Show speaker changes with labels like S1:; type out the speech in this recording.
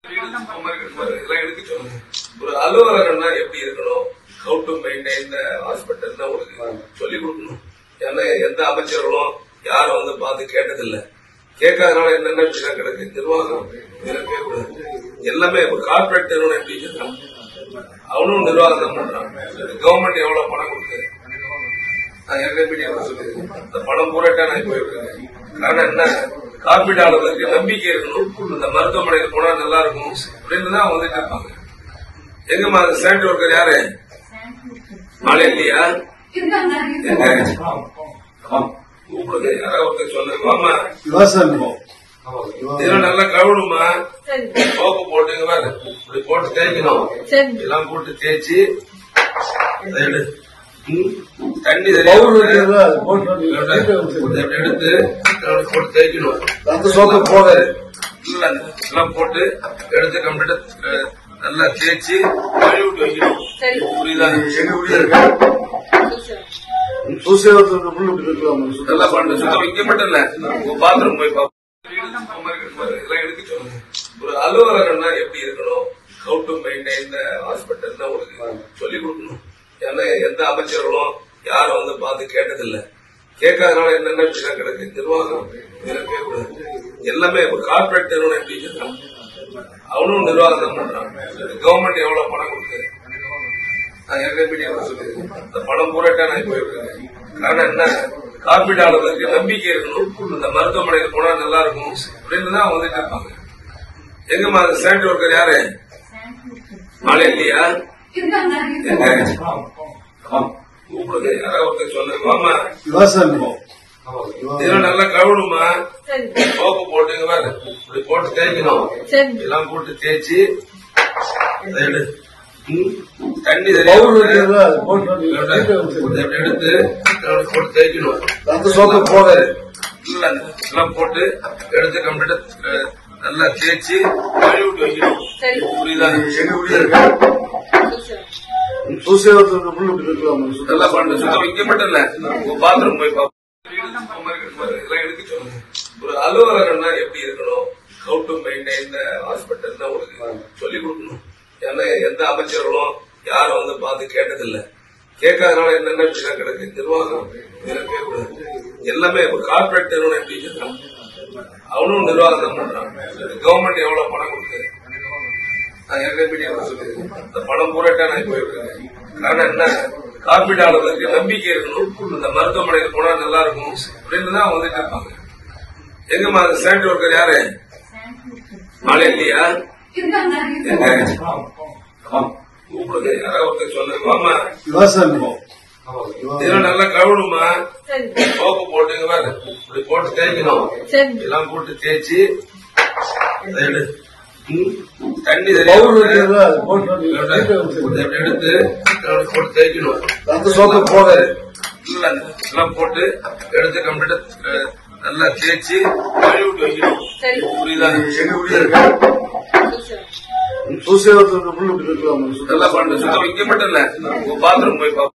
S1: இதெல்லாம் எடுக்க சொல்லுங்க ஒரு அலுவலகம்னா எப்படி இருக்கணும் how to maintain the hospital உங்களுக்கு சொல்லி கொடுக்கணும் ஏன்னா எந்த அமைச்சர்களும் யாரும் வந்து பார்த்து கேட்டதில்ல கேட்காதனால என்னென்ன இப்படிலாம் கிடக்கு நிர்வாகம் இதெல்லாம் கேட்கக்கூடாது எல்லாமே ஒரு கார்பரேட் நிறுவனம் எப்படி இருக்கான் அவனும் நிர்வாகம் தான் பண்றான் கவர்மெண்ட் எவ்வளவு பணம் கொடுக்குது நான் ஏற்கனவே மீடியாவில் சொல்லியிருக்கேன் இந்த பணம் பூரட்டா நான் போயிருக்கேன் காரணம் என்ன காப்பீட்டாளர்களுக்கு நம்பிக்கை இருக்கணும் இந்த மருத்துவமனைக்கு போனா நல்லா இருக்கும் அப்படின்னு தான் வந்துட்டு இருப்பாங்க எங்கம்மா அந்த சானிட்டரி ஒர்க்கர் யாரு நாளை இல்லையா எங்க கூப்பிடுங்க யாராவது ஒருத்தர் சொல்லுங்க வாமா இதெல்லாம் நல்லா கழுவுணுமா சோப்பு போட்டுங்க பாரு இப்படி போட்டு தேய்க்கணும் எல்லாம் போட்டு தேய்ச்சி அதை எடு. ம், தண்ணி சரியா கொஞ்சம் அப்படி எடுத்து அதோட போட்டு தேய்க்கணும்
S2: அந்த சோப்பு போடாது.
S1: இல்ல, எல்லாம் போட்டு எடுத்து கம்ப்ளீட்டா நல்லா தேய்ச்சி கழுவி விட்டு வைக்கணும் புரியுதா
S2: தூசி ஒருத்தருக்கு புல்லு இப்படி இருக்கலாம்
S1: நல்லா பண்ணு சுத்தம் இங்க மட்டும் இல்ல உங்க பாத்ரூம் போய் பாப்போம் இதெல்லாம் எடுக்க சொல்லுங்க ஒரு அலுவலகம்னா எப்படி இருக்கணும் how to maintain the hospital உங்களுக்கு சொல்லி கொடுக்கணும் ஏன்னா எந்த அமைச்சர்களும் யாரும் வந்து பார்த்து கேட்டதில்ல கேட்காதனால என்னென்ன இப்படிலாம் கிடக்கு நிர்வாகம் இதெல்லாம் கேட்கக்கூடாது எல்லாமே ஒரு கார்பரேட் நிறுவனம் எப்படி இருக்கான் அவனும் நிர்வாகம் தான் பண்றான் கவர்மெண்ட் எவ்வளவு பணம் கொடுக்குது நான் ஏற்கனவே மீடியாவில் சொல்லியிருக்கேன் இந்த பணம் பூரட்டா நான் போயிருக்கேன் காரணம் என்ன காப்பீட்டாளர்களுக்கு நம்பிக்கை இருக்கணும் இந்த மருத்துவமனைக்கு போனா நல்லா இருக்கும் அப்படின்னு தான் வந்துட்டு இருப்பாங்க எங்கம்மா அந்த சானிட்டரி ஒர்க்கர் யாரு நாளை இல்லையா எங்க கூப்பிடுங்க யாராவது ஒருத்தர் சொல்லுங்க வாமா இதெல்லாம் நல்லா கழுவணுமா சோப்பு போட்டுங்க பாரு இப்படி போட்டு தேய்க்கணும் எல்லாம் போட்டு தேய்ச்சி அதை எடு. ம், தண்ணி சரியா கொஞ்சம் அப்படி எடுத்து அதோட போட்டு தேய்க்கணும்
S2: அந்த சோப்பு போடாது.
S1: இல்ல, எல்லாம் போட்டு எடுத்து கம்ப்ளீட்டா நல்லா தேய்ச்சி கழுவி விட்டு வைக்கணும் புரியுதா
S2: தூசி ஒருத்தருக்கு புல்லு இப்படி இருக்கலாம்
S1: நல்லா பண்ணு சுத்தம் இங்க மட்டும் இல்ல உங்க பாத்ரூம் போய் பாப்போம் இதெல்லாம் எடுக்க சொல்லுங்க ஒரு அலுவலகம்னா எப்படி இருக்கணும் how to maintain the hospital உங்களுக்கு சொல்லி கொடுக்கணும் ஏன்னா எந்த அமைச்சர்களும் யாரும் வந்து பார்த்து கேட்டதில்ல கேட்காதனால என்னென்ன இப்படிலாம் கிடக்கு நிர்வாகம் இதெல்லாம் கேட்கக்கூடாது எல்லாமே ஒரு கார்பரேட் நிறுவனம் எப்படி இருக்கான் அவனும் நிர்வாகம் தான் பண்றான் கவர்மெண்ட் எவ்வளவு பணம் கொடுக்குது நான் ஏற்கனவே மீடியாவில் சொல்லியிருக்கேன் இந்த பணம் பூரட்டா நான் போயிருக்கேன் காரணம் என்ன காப்பீட்டாளர்களுக்கு நம்பிக்கை இருக்கணும் இந்த மருத்துவமனைக்கு போனா நல்லா இருக்கும் அப்படின்னு தான் வந்துட்டு இருப்பாங்க எங்கம்மா அந்த சானிட்டரி ஒர்க்கர் யாரு நாளை இல்லையா எங்க கூப்பிடுங்க யாராவது ஒருத்தர் சொல்லுங்க வாமா இதெல்லாம் நல்லா கழுவணுமா சோப்பு போட்டுங்க பாரு இப்படி போட்டு தேய்க்கணும் எல்லாம் போட்டு தேய்ச்சி அதை எடு. ம், தண்ணி சரியா கொஞ்சம் அப்படி எடுத்து அதோட போட்டு தேய்க்கணும்
S2: அந்த சோப்பு போடாது.
S1: இல்ல, எல்லாம் போட்டு எடுத்து கம்ப்ளீட்டா நல்லா தேய்ச்சி கழுவி விட்டு வைக்கணும் புரியுதா
S2: தூசி ஒருத்தருக்கு புல்லு இப்படி இருக்கலாம்
S1: நல்லா பண்ணு சுத்தம் இங்க மட்டும் இல்ல உங்க பாத்ரூம் போய் பாப்போம்